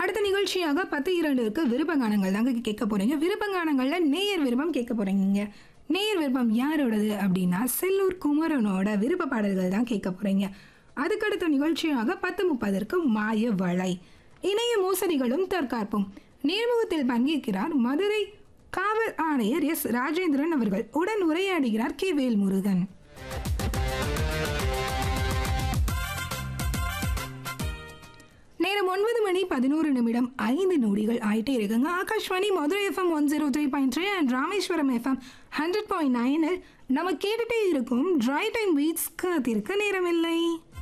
அடுத்த நிகழ்ச்சியாக பத்து இரண்டுக்கு விருப்ப கானங்கள் தாங்க கேட்க போறீங்க விருப்ப கானங்கள்ல நேயர் விருப்பம் கேட்க போறீங்க நேயர் விருப்பம் யாரோடது அப்படின்னா செல்லூர் குமரனோட விருப்ப பாடல்கள் தான் கேட்க போறீங்க அதுக்கடுத்த நிகழ்ச்சியாக பத்து முப்பதற்கு மாய வளை இணைய மோசடிகளும் தற்காப்பும் நேர்முகத்தில் பங்கேற்கிறார் மதுரை காவல் ஆணையர் எஸ் ராஜேந்திரன் அவர்கள் உடன் உரையாடுகிறார் கே வேல்முருகன் நேரம் ஒன்பது மணி பதினோரு நிமிடம் ஐந்து நொடிகள் ஆயிட்டே இருக்குங்க Akashvani Madurai FM one zero three point three and Rameswaram FM hundred point நைனில் நம்ம கேட்டுட்டே இருக்கும் ட்ரை டைம் வீட்ஸ் காத்திருக்க நேரமில்லை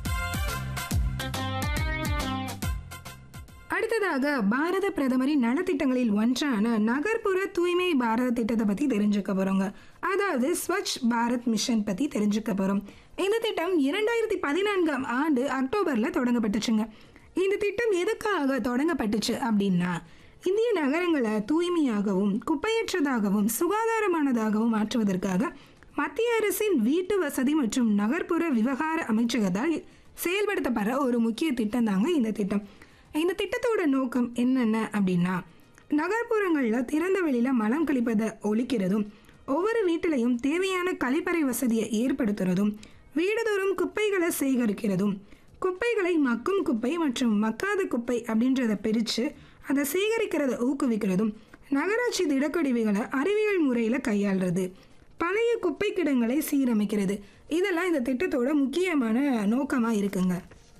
அடுத்ததாக பாரத பிரதமரின் நலத்திட்டங்களில் ஒன்றான நகர்ப்புற தூய்மை பாரத திட்டத்தை பற்றி தெரிஞ்சுக்க போகிறோங்க அதாவது ஸ்வச் பாரத் மிஷன் பற்றி தெரிஞ்சுக்க போகிறோம் இந்த திட்டம் இரண்டாயிரத்தி பதினான்காம் ஆண்டு அக்டோபரில் தொடங்கப்பட்டுச்சுங்க இந்த திட்டம் எதுக்காக தொடங்கப்பட்டுச்சு அப்படின்னா இந்திய நகரங்களை தூய்மையாகவும் குப்பையற்றதாகவும் சுகாதாரமானதாகவும் மாற்றுவதற்காக மத்திய அரசின் வீட்டு வசதி மற்றும் நகர்ப்புற விவகார அமைச்சகத்தால் செயல்படுத்தப்படுற ஒரு முக்கிய திட்டம் தாங்க இந்த திட்டம் இந்த திட்டத்தோட நோக்கம் என்னென்ன அப்படின்னா நகர்ப்புறங்களில் திறந்த வெளியில் மலம் கழிப்பதை ஒழிக்கிறதும் ஒவ்வொரு வீட்டிலையும் தேவையான கழிப்பறை வசதியை ஏற்படுத்துறதும் வீடுதோறும் குப்பைகளை சேகரிக்கிறதும் குப்பைகளை மக்கும் குப்பை மற்றும் மக்காத குப்பை அப்படின்றத பிரித்து அதை சேகரிக்கிறத ஊக்குவிக்கிறதும் நகராட்சி திடக்கழிவுகளை அறிவியல் முறையில் கையாளுறது பழைய குப்பை கிடங்களை சீரமைக்கிறது இதெல்லாம் இந்த திட்டத்தோட முக்கியமான நோக்கமாக இருக்குங்க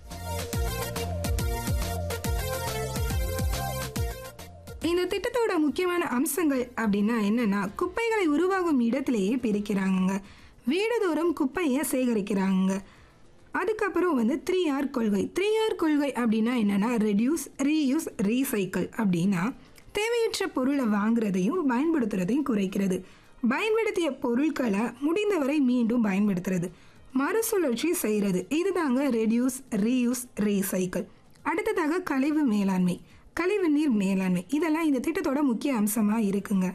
இந்த திட்டத்தோட முக்கியமான அம்சங்கள் அப்படின்னா என்னன்னா குப்பைகளை உருவாகும் இடத்திலேயே பிரிக்கிறாங்க வீடுதோறும் குப்பையை சேகரிக்கிறாங்க அதுக்கப்புறம் வந்து த்ரீ ஆர் கொள்கை த்ரீ ஆர் கொள்கை அப்படின்னா என்னன்னா ரெடியூஸ் ரீயூஸ் ரீசைக்கிள் அப்படின்னா தேவையற்ற பொருளை வாங்குறதையும் பயன்படுத்துறதையும் குறைக்கிறது பயன்படுத்திய பொருட்களை முடிந்தவரை மீண்டும் பயன்படுத்துறது மறுசுழற்சி செய்கிறது இதுதாங்க ரெடியூஸ் ரீயூஸ் ரீசைக்கிள் அடுத்ததாக கழிவு மேலாண்மை கழிவு நீர் மேலாண்மை இதெல்லாம் இந்த திட்டத்தோட முக்கிய அம்சமாக இருக்குங்க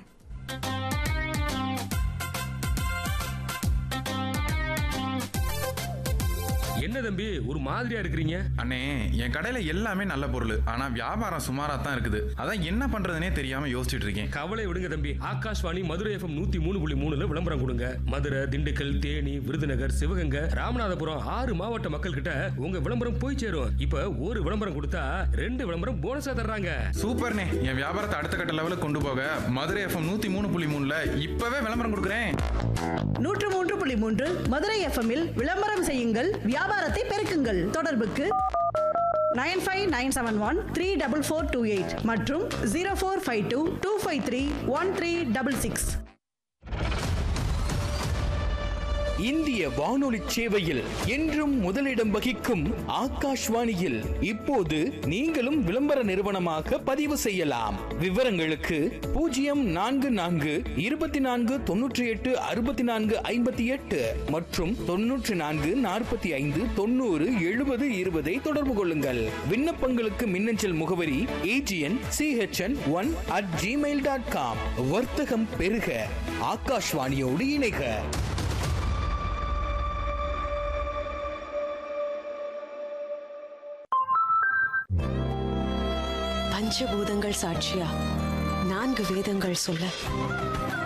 என்ன தம்பி ஒரு மாதிரியா இருக்கிறீங்க அண்ணே என் கடையில எல்லாமே நல்ல பொருள் ஆனா வியாபாரம் சுமாரா தான் இருக்குது அதான் என்ன பண்றதுனே தெரியாம யோசிச்சுட்டு இருக்கேன் கவலை விடுங்க தம்பி ஆகாஷ்வாணி மதுரை எஃப்எம் நூத்தி மூணு புள்ளி மூணுல விளம்பரம் கொடுங்க மதுரை திண்டுக்கல் தேனி விருதுநகர் சிவகங்கை ராமநாதபுரம் ஆறு மாவட்ட மக்கள் கிட்ட உங்க விளம்பரம் போய் சேரும் இப்ப ஒரு விளம்பரம் கொடுத்தா ரெண்டு விளம்பரம் போனஸா தர்றாங்க சூப்பர்ண்ணே என் வியாபாரத்தை அடுத்த கட்ட லெவலுக்கு கொண்டு போக மதுரை எஃப்எம் நூத்தி மூணு புள்ளி மூணுல இப்பவே விளம்பரம் கொடுக்குறேன் நூற்று மூன்று புள்ளி மூன்று மதுரை எஃப்எம்மில் விளம்பரம் செய்யுங்கள் வியாபாரத்தை பெருக்குங்கள் தொடர்புக்கு nine five nine seven one three double four two eight மற்றும் zero four five two two five three one three double six இந்திய வானொலி சேவையில் என்றும் முதலிடம் வகிக்கும் ஆகாஷ்வாணியில் இப்போது நீங்களும் விளம்பர நிறுவனமாக பதிவு செய்யலாம் விவரங்களுக்கு பூஜ்ஜியம் நான்கு நான்கு இருபத்தி நான்கு தொன்னூற்றி எட்டு அறுபத்தி நான்கு ஐம்பத்தி எட்டு மற்றும் தொன்னூற்றி நான்கு நாற்பத்தி ஐந்து தொண்ணூறு எழுபது இருபதை தொடர்பு கொள்ளுங்கள் விண்ணப்பங்களுக்கு மின்னஞ்சல் முகவரி A G N C H N one at Gmail dot com வர்த்தகம் பெருக ஆகாஷ்வாணியோடு இணைக பஞ்சபூதங்கள் சாட்சியா நான்கு வேதங்கள் சொல்ல